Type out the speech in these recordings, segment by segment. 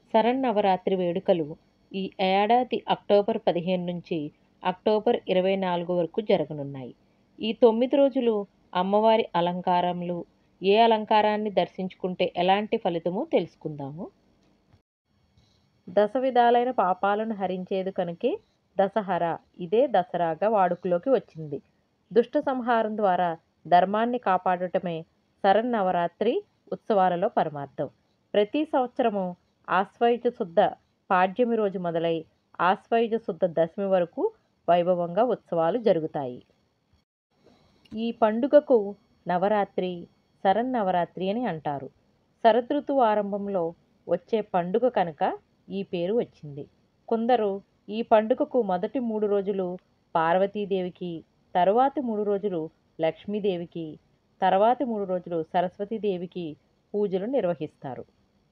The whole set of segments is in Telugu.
శరన్నవరాత్రి వేడుకలు ఈ ఏడాది అక్టోబర్ పదిహేను నుంచి అక్టోబర్ ఇరవై నాలుగు వరకు జరగనున్నాయి ఈ తొమ్మిది రోజులు అమ్మవారి అలంకారములు ఏ అలంకారాన్ని దర్శించుకుంటే ఎలాంటి ఫలితమో తెలుసుకుందాము దశ విధాలైన పాపాలను హరించేది కనుకే దశహర ఇదే దసరాగా వాడుకలోకి వచ్చింది దుష్ట సంహారం ద్వారా ధర్మాన్ని కాపాడటమే శరన్నవరాత్రి ఉత్సవాలలో పరమార్థం ప్రతి సంవత్సరము ఆశ్వయుజ శుద్ధ పాడ్యమి రోజు మొదలై ఆశ్వయుజ శుద్ధ దశమి వరకు వైభవంగా ఉత్సవాలు జరుగుతాయి ఈ పండుగకు నవరాత్రి శరన్నవరాత్రి అని అంటారు శరదృతువు ఆరంభంలో వచ్చే పండుగ కనుక ఈ పేరు వచ్చింది కొందరు ఈ పండుగకు మొదటి మూడు రోజులు పార్వతీదేవికి తరువాతి మూడు రోజులు లక్ష్మీదేవికి తర్వాతి మూడు రోజులు సరస్వతీదేవికి పూజలు నిర్వహిస్తారు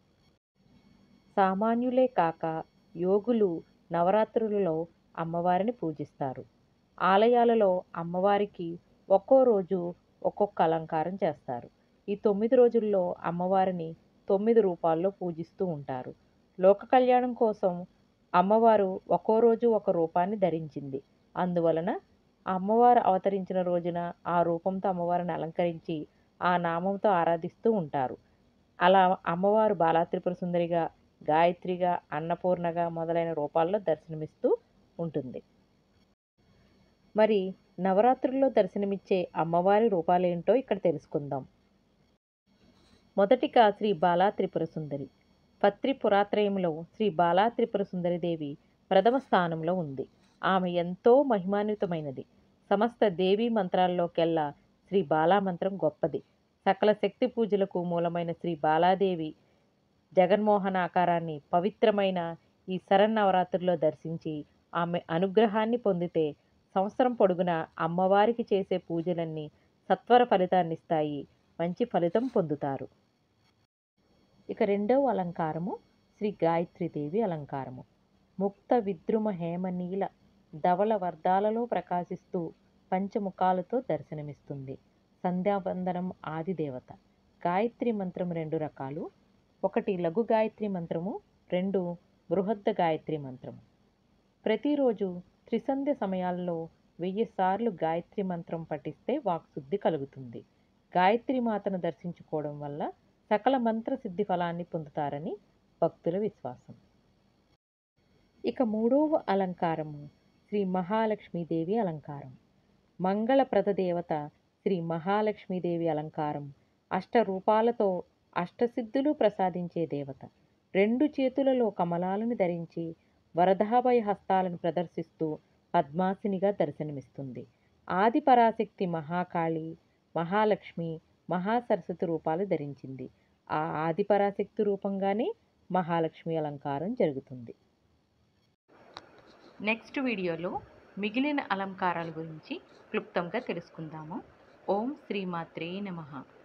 సామాన్యులే కాక యోగులు నవరాత్రులలో అమ్మవారిని పూజిస్తారు ఆలయాలలో అమ్మవారికి ఒక్కో రోజు ఒక్కొక్క అలంకారం చేస్తారు ఈ తొమ్మిది రోజుల్లో అమ్మవారిని తొమ్మిది రూపాల్లో పూజిస్తూ ఉంటారు లోక కళ్యాణం కోసం అమ్మవారు ఒక్కో రోజు ఒక రూపాన్ని ధరించింది అందువలన అమ్మవారు అవతరించిన రోజున ఆ రూపంతో అమ్మవారిని అలంకరించి ఆ నామంతో ఆరాధిస్తూ ఉంటారు అలా అమ్మవారు బాలా త్రిపుర సుందరిగా గాయత్రిగా అన్నపూర్ణగా మొదలైన రూపాల్లో దర్శనమిస్తూ ఉంటుంది మరి నవరాత్రుల్లో దర్శనమిచ్చే అమ్మవారి రూపాలేంటో ఇక్కడ తెలుసుకుందాం మొదటిగా శ్రీ బాలా త్రిపుర సుందరి పత్రి పురాత్రయంలో శ్రీ బాలా త్రిపుర సుందరిదేవి ప్రథమ స్థానంలో ఉంది ఆమె ఎంతో మహిమాన్వితమైనది సమస్త దేవీ మంత్రాల్లోకెల్లా శ్రీ బాలా మంత్రం గొప్పది సకల శక్తి పూజలకు మూలమైన శ్రీ బాలాదేవి జగన్మోహన ఆకారాన్ని పవిత్రమైన ఈ శరన్నవరాత్రుల్లో దర్శించి ఆమె అనుగ్రహాన్ని పొందితే సంవత్సరం పొడుగున అమ్మవారికి చేసే పూజలన్నీ సత్వర ఫలితాన్నిస్తాయి మంచి ఫలితం పొందుతారు ఇక రెండవ అలంకారము శ్రీ గాయత్రీదేవి అలంకారము ముక్త విద్రుమ హేమనీల ధవల వర్ధాలలో ప్రకాశిస్తూ పంచముఖాలతో దర్శనమిస్తుంది సంధ్యావందనం ఆదిదేవత గాయత్రి మంత్రం రెండు రకాలు ఒకటి లఘు గాయత్రి మంత్రము రెండు బృహద్ద గాయత్రి మంత్రము ప్రతిరోజు త్రిసంధ్య సమయాల్లో వెయ్యి సార్లు గాయత్రి మంత్రం పఠిస్తే వాక్శుద్ధి కలుగుతుంది గాయత్రి మాతను దర్శించుకోవడం వల్ల సకల మంత్ర సిద్ధి ఫలాన్ని పొందుతారని భక్తుల విశ్వాసం ఇక మూడవ అలంకారము శ్రీ మహాలక్ష్మీదేవి అలంకారం మంగళప్రద దేవత శ్రీ మహాలక్ష్మీదేవి అలంకారం అష్ట రూపాలతో అష్టసిద్ధులు ప్రసాదించే దేవత రెండు చేతులలో కమలాలను ధరించి వరదాభయ హస్తాలను ప్రదర్శిస్తూ పద్మాసినిగా దర్శనమిస్తుంది ఆది పరాశక్తి మహాకాళి మహాలక్ష్మి మహాసరస్వతి రూపాలు ధరించింది ఆ ఆది పరాశక్తి రూపంగానే మహాలక్ష్మి అలంకారం జరుగుతుంది నెక్స్ట్ వీడియోలో మిగిలిన అలంకారాల గురించి క్లుప్తంగా తెలుసుకుందాము ఓం శ్రీమాత్రే నమః